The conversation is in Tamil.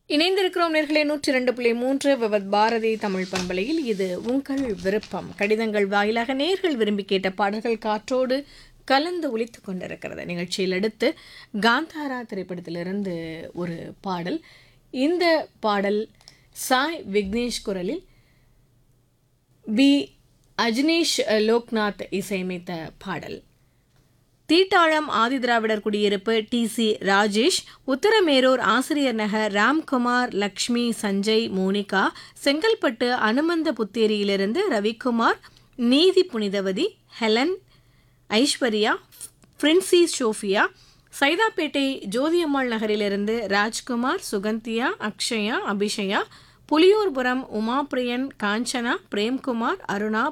இணைந்திருக்கிறோம் நேர்களே நூற்றி இரண்டு புள்ளி மூன்று விவத் பாரதி தமிழ் பண்பலையில் இது உங்கள் விருப்பம் கடிதங்கள் வாயிலாக நேர்கள் விரும்பி கேட்ட பாடல்கள் காற்றோடு கலந்து ஒலித்துக் கொண்டிருக்கிறது நிகழ்ச்சியில் அடுத்து காந்தாரா திரைப்படத்திலிருந்து ஒரு பாடல் இந்த பாடல் சாய் விக்னேஷ் குரலில் பி அஜ்னேஷ் லோக்நாத் இசையமைத்த பாடல் தீட்டாளம் ஆதிதிராவிடர் குடியிருப்பு டி சி ராஜேஷ் உத்தரமேரூர் ஆசிரியர் நகர் ராம்குமார் லக்ஷ்மி சஞ்சய் மோனிகா செங்கல்பட்டு அனுமந்த புத்தேரியிலிருந்து ரவிக்குமார் நீதி புனிதவதி ஹெலன் ஐஸ்வர்யா பிரின்சி ஷோஃபியா சைதாப்பேட்டை ஜோதியம்மாள் நகரிலிருந்து ராஜ்குமார் சுகந்தியா அக்ஷயா அபிஷயா புலியூர்புரம் உமாபிரியன் காஞ்சனா பிரேம்குமார் அருணா